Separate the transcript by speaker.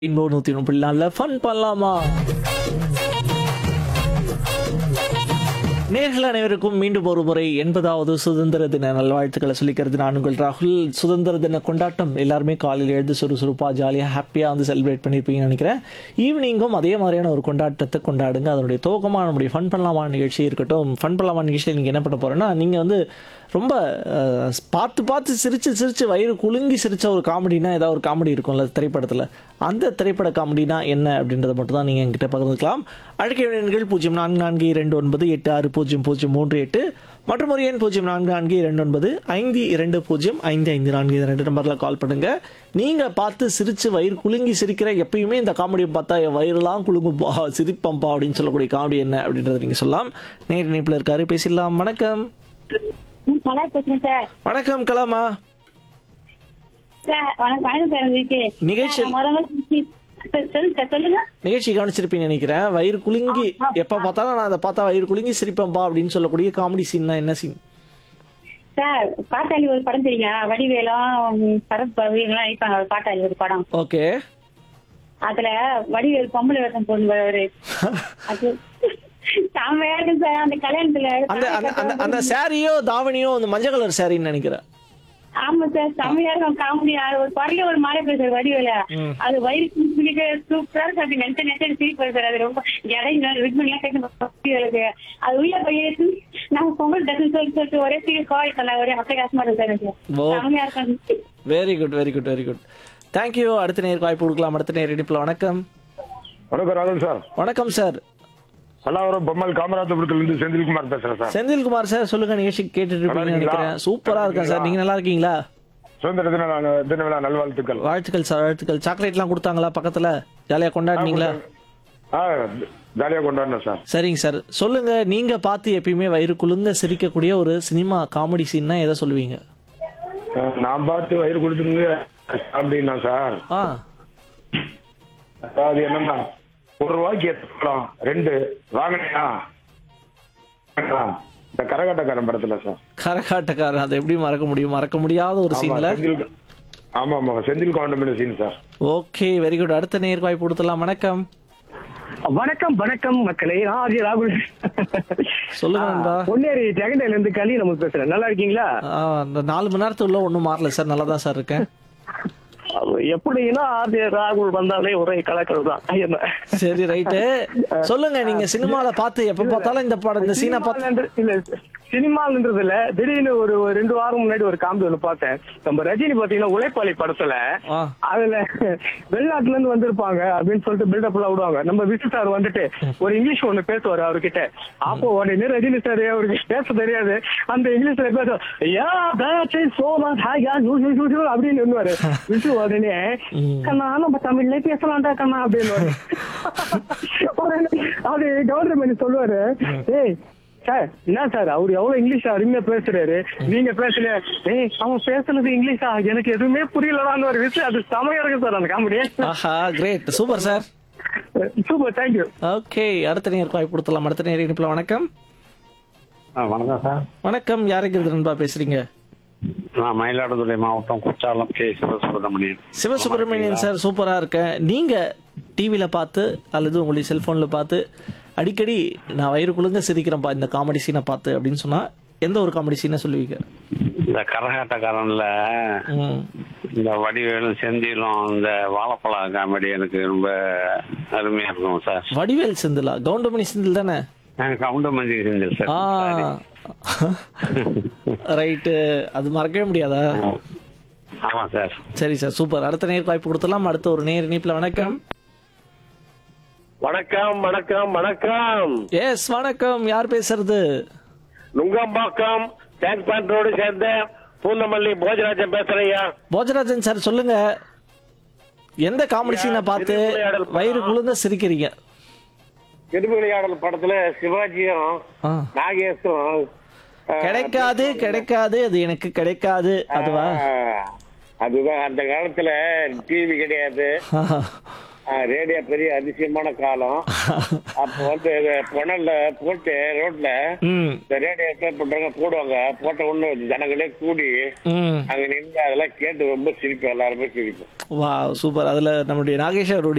Speaker 1: இன்போ நூத்தி முப்பது நாள்ல ஃபன் பண்ணலாமா நேர்கள் அனைவருக்கும் மீண்டும் ஒரு முறை எண்பதாவது சுதந்திர தின நல்வாழ்த்துக்களை சொல்லிக்கிறது நான் உங்கள் ராகுல் சுதந்திர தின கொண்டாட்டம் எல்லாருமே காலையில் எழுந்து சுறுசுறுப்பாக ஜாலியாக ஹாப்பியாக வந்து செலிப்ரேட் பண்ணியிருப்பீங்கன்னு நினைக்கிறேன் ஈவினிங்கும் அதே மாதிரியான ஒரு கொண்டாட்டத்தை கொண்டாடுங்க அதனுடைய துவக்கமாக நம்முடைய ஃபன் பண்ணலாமா நிகழ்ச்சி இருக்கட்டும் ஃபன் பண்ணலாமா நிகழ்ச்சியில் நீங்கள் என்ன பண்ண போகிறேன்னா நீங்கள் வந்து ரொம்ப அஹ், பார்த்து பார்த்து சிரிச்சு சிரிச்சு வயிறு குலுங்கி சிரிச்ச ஒரு காமெடினா ஏதாவது ஒரு காமெடி இருக்கும்ல திரைப்படத்தில் அந்த திரைப்பட காமெடினா என்ன அப்படின்றத மட்டும் தான் நீங்கள் என்கிட்ட பகிர்ந்துக்கலாம் அழைக்க வேண்டிய எண்கள் பூஜ்ஜியம் நான்கு நான்கு இரண்டு ஒன்பது எட்டு ஆறு பூஜ்ஜியம் பூஜ்ஜியம் மூன்று எட்டு மற்றும் ஒரு எண் பூஜ்ஜியம் நான்கு நான்கு இரண்டு ஒன்பது ஐந்து இரண்டு பூஜ்ஜியம் ஐந்து ஐந்து நான்கு இந்த ரெண்டு நம்பரில் கால் பண்ணுங்க நீங்கள் பார்த்து சிரிச்சு வயிறு குலுங்கி சிரிக்கிற எப்பயுமே இந்த காமெடியை பார்த்தா என் வயிறுலாம் குலுங்கும்பா சிரிப்பம்பா அப்படின்னு சொல்லக்கூடிய காமெடி என்ன அப்படின்றத நீங்கள் சொல்லலாம் நேர் இணைப்பில் இருக்காரு பேசிடலாம் வணக்கம்
Speaker 2: ம், நல்லா பேசுறேன் சார்
Speaker 1: வணக்கம் கலாமா
Speaker 2: சார் வணக்கம் வணக்கம் சார் உங்களுக்கு
Speaker 1: நிகழ்ச்சி-
Speaker 2: நான் முதல்ல சி- சார், சொல்லுங்க சார் சொல்லுங்க
Speaker 1: நிகழ்ச்சி கவனிச்சிருப்பீங்க நினைக்கிறேன் வயிறு குலுங்கி எப்ப பார்த்தாலும் நான் அதை பார்த்தா வயிறு குலுங்கி சிரிப்பேன்பா அப்படின்னு சொல்லக்கூடிய காமெடி சீன்னா என்ன சீன்
Speaker 2: சார் பாட்டாளி ஒரு படம் தெரியுங்க வடிவேலும் சரத் பவிலாம் நடிப்பாங்க ஒரு பாட்டாளி ஒரு படம்
Speaker 1: ஓகே
Speaker 2: அதுல வடிவேல் பொம்பளை வேஷம் போடுங்க ஒரு அது செம்மையா இருக்கும் சார் அந்த கல்யாணத்துல
Speaker 1: அந்த அந்த அந்த அந்த சாரியோ தாவணியோ அந்த மஞ்சள் கலர் சாரின்னு நினைக்கிறேன்
Speaker 2: ஆமா சார் செம்மையா இருக்கும் காமெடி ஒரு படல ஒரு மாலை பேசுற வடிவேல
Speaker 1: ம்.
Speaker 2: அது வயிறு குளிக்க சூப்பரா இருக்கு அது நெஞ்ச நெஞ்ச சிரிப்பு சார் அது ரொம்ப இடையில ரிட்மெண்ட்லாம் கேட்கணும் அது உள்ள போய் நம்ம பொங்கல் டசன் சொல்லி சொல்லிட்டு ஒரே சீக்கிரம் கால் பண்ண ஒரே அட்டகாசமா இருக்கு சார் எனக்கு
Speaker 1: ஓ.
Speaker 2: செம்மையா இருக்கும்
Speaker 1: very good very good very good thank you அடுத்த நேருக்கு வாய்ப்பு கொடுக்கலாம் அடுத்த நேர் இடிப்பில் வணக்கம்
Speaker 3: வணக்கம் ராகுல் சார்
Speaker 1: வணக்கம் சார்
Speaker 3: பல்லாவரம் பொம்மல் காமராஜபுரத்துல இருந்து செந்தில்குமார் பேசுறேன் சார்
Speaker 1: செந்தில்குமார் சார் சொல்லுங்க நிகழ்ச்சி கேட்டுட்டு இருப்பீங்கன்னு நினைக்கிறேன் சூப்பரா இருக்கேன் சார் நீங்க நல்லா இருக்கீங்களா
Speaker 3: சுதந்திர தின நா- தின விழா நல்வாழ்த்துக்கள்
Speaker 1: வாழ்த்துக்கள் சார் வாழ்த்துக்கள் சாக்லேட்லாம் கொடுத்தாங்களா பக்கத்துல ஜாலியா கொண்டாடுனீங்களா
Speaker 3: ஆ ஜாலியா கொண்டாடணும் சார்
Speaker 1: சரிங்க சார் சொல்லுங்க நீங்க பார்த்து எப்பயுமே வயிறு குலுங்க சிரிக்கக்கூடிய ஒரு சினிமா காமெடி சீன்னா எதை சொல்லுவீங்க
Speaker 3: அஹ், நான் பார்த்து வயிறு கொடுத்துருங்க அப்படின்னா சார்
Speaker 1: ஆ
Speaker 3: அதாவது என்னன்னா ஒரு ரூபாய்க்கு எத்தனை படம் ரெண்டு வாங்கினியா வேண்டாம். இந்த கரகாட்டக்காரன் படத்துல சார்
Speaker 1: கரகாட்டக்காரன் அதை எப்படி மறக்க முடியும் மறக்க முடியாத ஒரு
Speaker 3: ஆமா,
Speaker 1: சீன்ல
Speaker 3: செந்தில் ஆமா ஆமா Senthil Goundamani scene sir
Speaker 1: okay very good அடுத்த நேருக்கு வாய்ப்பு கொடுத்துலாம் வணக்கம்
Speaker 4: வணக்கம் வணக்கம் மக்களே ஆஜி ராகுல்
Speaker 1: சொல்லுங்க நண்பா.
Speaker 4: பொன்னேரி ஜெகண்டையில இருந்து கலி நம்ம பேசுறேன் நல்லா இருக்கீங்களா
Speaker 1: ஆ, அந்த நாலு மணி நேரத்துக்குள்ள ஒன்றும் மாறல சார் நல்லா தான் சார் இருக்கேன்
Speaker 4: எப்படின்னா ஆர்ஜி ராகுல் வந்தாலே ஒரே கலக்கல் தான் என்ன
Speaker 1: சரி ரைட்டு சொல்லுங்க நீங்க சினிமால பார்த்து எப்ப பார்த்தாலும் இந்த படம் இந்த சீனை பார்த்து
Speaker 4: சினிமாலன்ற- இல்ல சினிமான்றது இல்ல திடீர்னு ஒரு ஒரு ரெண்டு வாரம் முன்னாடி ஒரு காமெடி ஒண்ணு பார்த்தேன் நம்ம ரஜினி பாத்தீங்கன்னா உழைப்பாளி படத்துல
Speaker 1: ஆ.
Speaker 4: அதுல வெளிநாட்டுல இருந்து வந்திருப்பாங்க அப்படின்னு சொல்லிட்டு பில்டப் எல்லாம் விடுவாங்க நம்ம விசு சார் வந்துட்டு ஒரு இங்கிலீஷ் ஒண்ணு பேசுவாரு அவர்கிட்ட அப்போ உடனே ரஜினி சார் அவருக்கு பேச தெரியாது அந்த இங்கிலீஷ்ல பேச யா that is so much high, yeah, you, you, you, you அப்படின்னு சொல்லுவாரு விசு உடனே கண்ணா நம்ம தமிழ்ல பேசலாம்டா கண்ணா அப்படின்னு உடனே அது கவர்மெண்ட் சொல்லுவாரு ஏய் சார் என்ன சார் அவர் எவ்வளவு இங்கிலீஷ் அருமையா பேசுறாரு நீங்க பேசல ஏய் அவன் பேசுனது இங்கிலீஷா எனக்கு எதுவுமே புரியலடான்னு ஒரு விஷயம் அது செமையா இருக்கு சார் அந்த காமெடி
Speaker 1: ஆஹா great super sir
Speaker 4: super thank you
Speaker 1: okay அடுத்த நேருக்கு வாய்ப்பு கொடுத்துலாம் அடுத்த நேர் இணைப்பில் வணக்கம்
Speaker 5: வணக்கம் சார்
Speaker 1: வணக்கம் யாருக்கு நண்பா பேசுறீங்க
Speaker 5: நான் மயிலாடுதுறை மாவட்டம் குற்றாலம் கே சிவசுப்ரமணியன்
Speaker 1: சிவசுப்பிரமணியன் சார் சூப்பரா இருக்கேன் நீங்க டிவியில பார்த்து அல்லது உங்களுடைய செல்போன்ல பார்த்து அடிக்கடி நான் வயிறு குலுங்க சிரிக்கிறேன்ப்பா இந்த காமெடி சீனை பார்த்து அப்படின்னு சொன்னா எந்த ஒரு காமெடி சீனை சொல்லுவீங்க
Speaker 5: இந்த கரகாட்டக்காரன்ல
Speaker 1: ம்.
Speaker 5: இந்த வடிவேலும் செந்திலும் இந்த வாழைப்பழ காமெடி எனக்கு ரொம்ப அருமையா இருக்கும் சார்
Speaker 1: வடிவேல் செந்திலா கவுண்டமணி செந்தில் தானே
Speaker 5: எனக்கு கவுண்டமஞ்சி செந்தில் சார்
Speaker 1: ஆ ரைட்டு அது மறக்கவே முடியாதா
Speaker 5: ஆமா சார்
Speaker 1: சரி சார் சூப்பர் அடுத்த நேருக்கு வாய்ப்பு கொடுத்துலாம் அடுத்த ஒரு நேர் இணைப்பில் வணக்கம்
Speaker 6: வணக்கம் வணக்கம் வணக்கம்
Speaker 1: எஸ் வணக்கம் யார் பேசுறது
Speaker 6: நுங்கம்பாக்கம் டேங்க் பேண்ட் ரோடு சேர்ந்த பூந்தமல்லி போஜராஜன் பேசுறேயா
Speaker 1: போஜராஜன் சார் சொல்லுங்க எந்த காமெடி சீனை பார்த்து வயிறு குலுங்க சிரிக்கிறீங்க
Speaker 6: திருவிளையாடல் படத்துல சிவாஜியும்
Speaker 1: ஆ.
Speaker 6: நாகேஷும் அஹ்,
Speaker 1: கிடைக்காது கிடைக்காது அது எனக்கு கிடைக்காது அதுவா
Speaker 6: அஹ், அதுதான் அந்த காலத்துல டிவி கிடையாது அஹ், ரேடியோ பெரிய அதிசயமான காலம் அப்ப வந்து இது புனல்ல போட்டு ரோட்ல
Speaker 1: ம்
Speaker 6: இந்த ரேடியோ ப்ளே பண்றவங்க போடுவாங்க போட்ட ஒண்ணு ஜனங்களே கூடி
Speaker 1: ம்
Speaker 6: அங்க நின்று அதெல்லாம் கேட்டு ரொம்ப சிரிப்போம் எல்லாருமே சிரிப்போம்
Speaker 1: வா சூப்பர் அதுல நம்மளுடைய நாகேஷ் அவருடைய